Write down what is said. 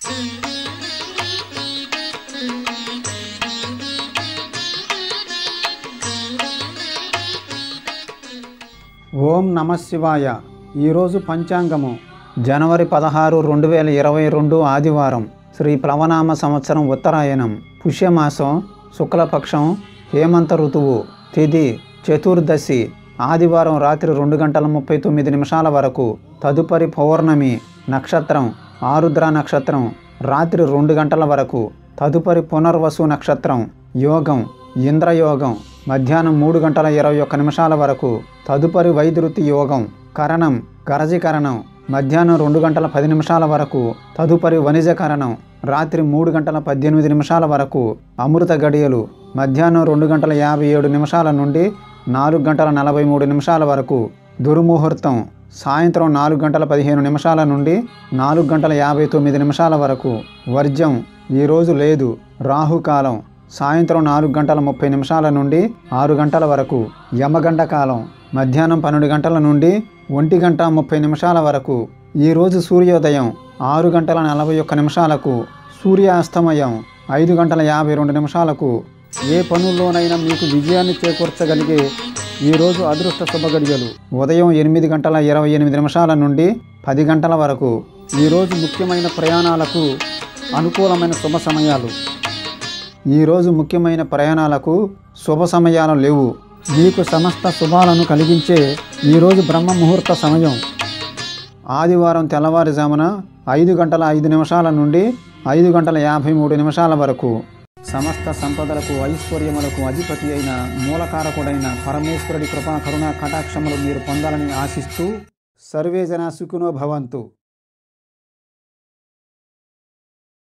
ఓం నమ శివాయ ఈరోజు పంచాంగము జనవరి పదహారు రెండు వేల ఇరవై రెండు ఆదివారం శ్రీ ప్లవనామ సంవత్సరం ఉత్తరాయణం పుష్యమాసం శుక్లపక్షం హేమంత ఋతువు తిథి చతుర్దశి ఆదివారం రాత్రి రెండు గంటల ముప్పై తొమ్మిది నిమిషాల వరకు తదుపరి పౌర్ణమి నక్షత్రం ఆరుద్ర నక్షత్రం రాత్రి రెండు గంటల వరకు తదుపరి పునర్వసు నక్షత్రం యోగం ఇంద్రయోగం మధ్యాహ్నం మూడు గంటల ఇరవై ఒక్క నిమిషాల వరకు తదుపరి వైద్యుతి యోగం కరణం గరజీకరణం మధ్యాహ్నం రెండు గంటల పది నిమిషాల వరకు తదుపరి వణిజకరణం రాత్రి మూడు గంటల పద్దెనిమిది నిమిషాల వరకు అమృత గడియలు మధ్యాహ్నం రెండు గంటల యాభై ఏడు నిమిషాల నుండి నాలుగు గంటల నలభై మూడు నిమిషాల వరకు దుర్ముహూర్తం సాయంత్రం నాలుగు గంటల పదిహేను నిమిషాల నుండి నాలుగు గంటల యాభై తొమ్మిది నిమిషాల వరకు వర్జం ఈరోజు లేదు రాహుకాలం సాయంత్రం నాలుగు గంటల ముప్పై నిమిషాల నుండి ఆరు గంటల వరకు యమగంట కాలం మధ్యాహ్నం పన్నెండు గంటల నుండి ఒంటి గంట ముప్పై నిమిషాల వరకు ఈరోజు సూర్యోదయం ఆరు గంటల నలభై ఒక్క నిమిషాలకు సూర్యాస్తమయం ఐదు గంటల యాభై రెండు నిమిషాలకు ఏ పనుల్లోనైనా మీకు విజయాన్ని చేకూర్చగలిగే ఈరోజు అదృష్ట శుభగడియలు ఉదయం ఎనిమిది గంటల ఇరవై ఎనిమిది నిమిషాల నుండి పది గంటల వరకు ఈరోజు ముఖ్యమైన ప్రయాణాలకు అనుకూలమైన శుభ సమయాలు ఈరోజు ముఖ్యమైన ప్రయాణాలకు శుభ సమయాలు లేవు మీకు సమస్త శుభాలను కలిగించే ఈరోజు బ్రహ్మ ముహూర్త సమయం ఆదివారం తెల్లవారుజామున ఐదు గంటల ఐదు నిమిషాల నుండి ఐదు గంటల యాభై మూడు నిమిషాల వరకు సమస్త సంపదలకు ఐశ్వర్యములకు అధిపతి అయిన మూలకారకుడైన పరమేశ్వరుడి కృపా కరుణా కటాక్షములు మీరు పొందాలని ఆశిస్తూ సర్వేజన సుఖినో భవంతు